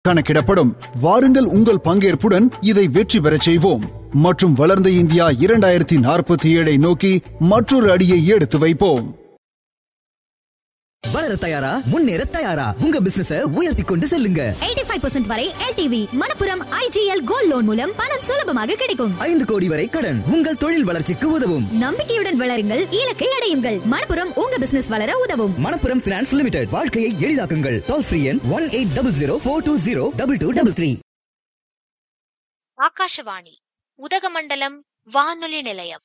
கணக்கிடப்படும் வாருங்கள் உங்கள் பங்கேற்புடன் இதை வெற்றி பெறச் செய்வோம் மற்றும் வளர்ந்த இந்தியா இரண்டாயிரத்தி நாற்பத்தி ஏழை நோக்கி மற்றொரு அடியை எடுத்து வைப்போம் வளர தயாரா முன்னேற தயாரா உங்க பிசினஸ உயர்த்தி கொண்டு செல்லுங்க 85% வரை LTV Manappuram IGL gold loan மூலம் பணம் சுலபமாக கிடைக்கும் ஐந்து கோடி வரை கடன் உங்கள் தொழில் வளர்ச்சிக்கு உதவும் நம்பிக்கையுடன் வளருங்கள் இலக்கை அடையுங்கள் மணப்புரம் உங்க பிசினஸ் வளர உதவும் மணப்புரம் பினான்ஸ் லிமிடெட் வாழ்க்கையை எளிதாக்குங்கள் டோல் ஃப்ரீ எண் one eight double zero four two zero double two double three Akashvani Udhagamandalam வானொலி நிலையம்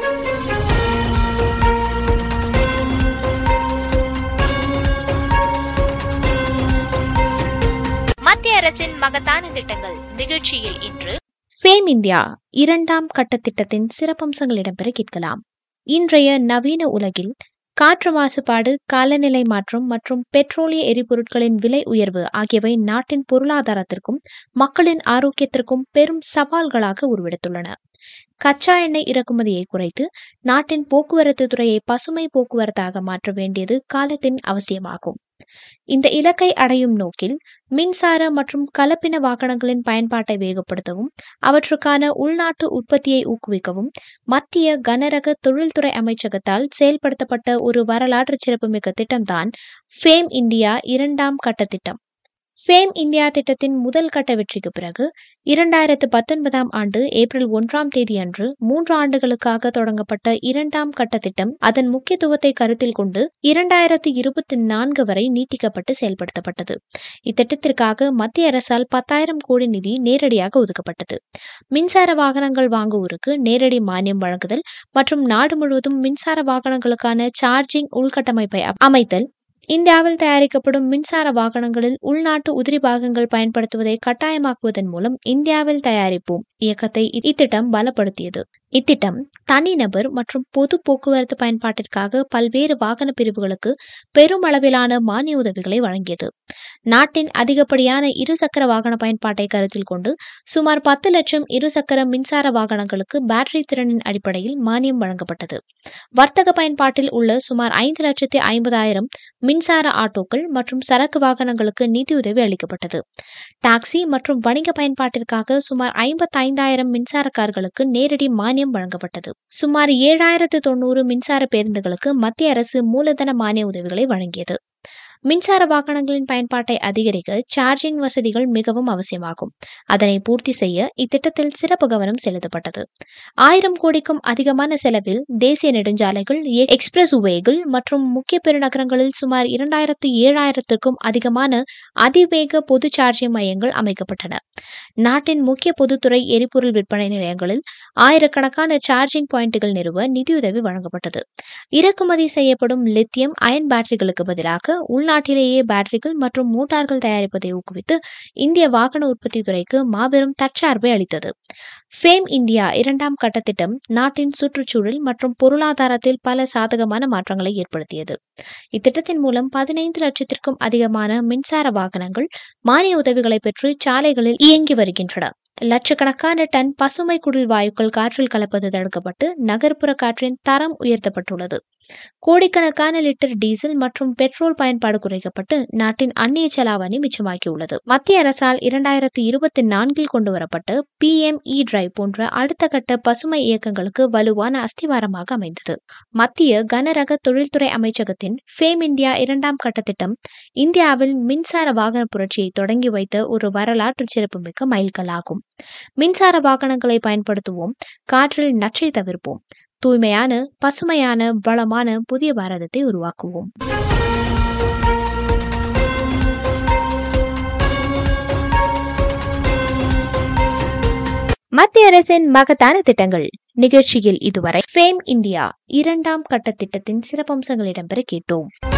மத்திய அரசின் மகத்தான திட்டங்கள் நிகழ்ச்சியில் இன்று ஃபேம் இந்தியா இரண்டாம் கட்ட திட்டத்தின் சிறப்பம்சங்கள் இடம்பெற கேட்கலாம் இன்றைய நவீன உலகில் காற்று மாசுபாடு காலநிலை மாற்றம் மற்றும் பெட்ரோலிய எரிபொருட்களின் விலை உயர்வு ஆகியவை நாட்டின் பொருளாதாரத்திற்கும் மக்களின் ஆரோக்கியத்திற்கும் பெரும் சவால்களாக உருவெடுத்துள்ளன கச்சா எண்ணெய் இறக்குமதியை குறைத்து நாட்டின் போக்குவரத்து துறையை பசுமை போக்குவரத்தாக மாற்ற வேண்டியது காலத்தின் அவசியமாகும் இந்த இலக்கை அடையும் நோக்கில் மின்சார மற்றும் கலப்பின வாகனங்களின் பயன்பாட்டை வேகப்படுத்தவும் அவற்றுக்கான உள்நாட்டு உற்பத்தியை ஊக்குவிக்கவும் மத்திய கனரக தொழில்துறை அமைச்சகத்தால் செயல்படுத்தப்பட்ட ஒரு வரலாற்று சிறப்புமிக்க திட்டம்தான் ஃபேம் இந்தியா இரண்டாம் கட்ட திட்டம் ஃபேம் இந்தியா திட்டத்தின் முதல் கட்ட வெற்றிக்கு பிறகு இரண்டாயிரத்து பத்தொன்பதாம் ஆண்டு ஏப்ரல் ஒன்றாம் தேதி அன்று மூன்று ஆண்டுகளுக்காக தொடங்கப்பட்ட இரண்டாம் கட்ட திட்டம் அதன் முக்கியத்துவத்தை கருத்தில் கொண்டு இரண்டாயிரத்து இருபத்தி நான்கு வரை நீட்டிக்கப்பட்டு செயல்படுத்தப்பட்டது இத்திட்டத்திற்காக மத்திய அரசால் பத்தாயிரம் கோடி நிதி நேரடியாக ஒதுக்கப்பட்டது மின்சார வாகனங்கள் வாங்குவோருக்கு நேரடி மானியம் வழங்குதல் மற்றும் நாடு முழுவதும் மின்சார வாகனங்களுக்கான சார்ஜிங் உள்கட்டமைப்பை அமைத்தல் இந்தியாவில் தயாரிக்கப்படும் மின்சார வாகனங்களில் உள்நாட்டு உதிரி பாகங்கள் பயன்படுத்துவதை கட்டாயமாக்குவதன் மூலம் இந்தியாவில் தயாரிப்போம் இயக்கத்தை இத்திட்டம் பலப்படுத்தியது இத்திட்டம் தனிநபர் மற்றும் பொது போக்குவரத்து பயன்பாட்டிற்காக பல்வேறு வாகன பிரிவுகளுக்கு பெரும் அளவிலான மானிய உதவிகளை வழங்கியது நாட்டின் அதிகப்படியான இருசக்கர வாகன பயன்பாட்டை கருத்தில் கொண்டு சுமார் பத்து லட்சம் இருசக்கர மின்சார வாகனங்களுக்கு பேட்டரி திறனின் அடிப்படையில் மானியம் வழங்கப்பட்டது வர்த்தக பயன்பாட்டில் உள்ள சுமார் ஐந்து லட்சத்தி ஐம்பதாயிரம் மின்சார ஆட்டோக்கள் மற்றும் சரக்கு வாகனங்களுக்கு நிதியுதவி அளிக்கப்பட்டது டாக்ஸி மற்றும் வணிக பயன்பாட்டிற்காக சுமார் ஐம்பத்தைந்தாயிரம் மின்சார கார்களுக்கு நேரடி மானியம் வழங்கப்பட்டது சுமார் ஏழாயிரத்து தொண்ணூறு மின்சார பேருந்துகளுக்கு மத்திய அரசு மூலதன மானிய உதவிகளை வழங்கியது மின்சார வாகனங்களின் பயன்பாட்டை அதிகரிக்க சார்ஜிங் வசதிகள் மிகவும் அவசியமாகும் அதனை பூர்த்தி செய்ய இத்திட்டத்தில் சிறப்பு கவனம் செலுத்தப்பட்டது ஆயிரம் கோடிக்கும் அதிகமான செலவில் தேசிய நெடுஞ்சாலைகள் எக்ஸ்பிரஸ் வேகள் மற்றும் முக்கிய பெருநகரங்களில் சுமார் இரண்டாயிரத்து ஏழாயிரத்திற்கும் அதிகமான அதிவேக பொது சார்ஜிங் மையங்கள் அமைக்கப்பட்டன நாட்டின் முக்கிய பொதுத்துறை எரிபொருள் விற்பனை நிலையங்களில் ஆயிரக்கணக்கான சார்ஜிங் பாயிண்டுகள் நிறுவ நிதியுதவி வழங்கப்பட்டது இறக்குமதி செய்யப்படும் லித்தியம் அயன் பேட்டரிகளுக்கு பதிலாக உள்நாட்டிலேயே பேட்டரிகள் மற்றும் மோட்டார்கள் தயாரிப்பதை ஊக்குவித்து இந்திய வாகன உற்பத்தி துறைக்கு மாபெரும் தற்சார்பை அளித்தது ஃபேம் இந்தியா இரண்டாம் கட்ட திட்டம் நாட்டின் சுற்றுச்சூழல் மற்றும் பொருளாதாரத்தில் பல சாதகமான மாற்றங்களை ஏற்படுத்தியது இத்திட்டத்தின் மூலம் பதினைந்து லட்சத்திற்கும் அதிகமான மின்சார வாகனங்கள் மானிய உதவிகளை பெற்று சாலைகளில் இயங்கி வருகின்றன லட்சக்கணக்கான டன் பசுமை குடில் வாயுக்கள் காற்றில் கலப்பது தடுக்கப்பட்டு நகர்ப்புற காற்றின் தரம் உயர்த்தப்பட்டுள்ளது கோடிக்கணக்கான லிட்டர் டீசல் மற்றும் பெட்ரோல் பயன்பாடு குறைக்கப்பட்டு நாட்டின் அந்நிய செலாவணி மிச்சமாக்கியுள்ளது மத்திய அரசால் இரண்டாயிரத்தி இருபத்தி நான்கில் கொண்டுவரப்பட்ட பி எம் இ டிரைவ் போன்ற அடுத்த கட்ட பசுமை இயக்கங்களுக்கு வலுவான அஸ்திவாரமாக அமைந்தது மத்திய கனரக தொழில்துறை அமைச்சகத்தின் ஃபேம் இந்தியா இரண்டாம் கட்ட திட்டம் இந்தியாவில் மின்சார வாகன புரட்சியை தொடங்கி வைத்த ஒரு வரலாற்று சிறப்புமிக்க மைல்கல்லாகும் மின்சார வாகனங்களை பயன்படுத்துவோம் காற்றில் நச்சை தவிர்ப்போம் தூய்மையான பசுமையான வளமான புதிய பாரதத்தை உருவாக்குவோம் மத்திய அரசின் மகத்தான திட்டங்கள் நிகழ்ச்சியில் இதுவரை ஃபேம் இந்தியா இரண்டாம் கட்ட திட்டத்தின் சிறப்பம்சங்கள் இடம்பெற கேட்டோம்